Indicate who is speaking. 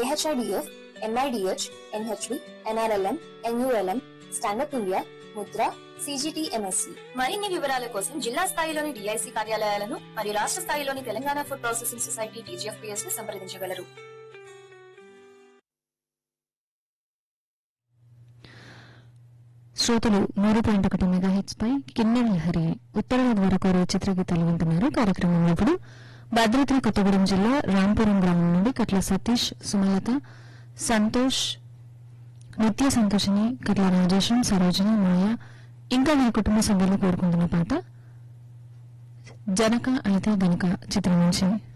Speaker 1: AHIDF MIDH NHB NRLM NULM stand up India Mudra CGTMSC మరిన్ని వివరాల కోసం జిల్లా స్థాయిలోని డిఐసి కార్యాలయాలను మరియు రాష్ట్ర స్థాయిలోని Telangana food processing society TGFPS ను సంప్రదించగలరు
Speaker 2: శ్రోతలు మూడు పాయింట్ ఒకటి మెగా హిట్స్ పై కిన్నెర లహరి ఉత్తరాల ద్వారా కోరే చిత్రగీతాలు వింటున్నారు కార్యక్రమంలో ఇప్పుడు భద్రాద్రి కొత్తగూడెం జిల్లా రాంపురం గ్రామం నుండి కట్ల సతీష్ సుమలత సంతోష్ నిత్య సంతోషిని కట్ల రాజేశం సరోజిని మాయ ఇంకా వీరి కుటుంబ సభ్యులు కోరుకుంటున్న పాట జనక అయితే గనక చిత్రం నుంచి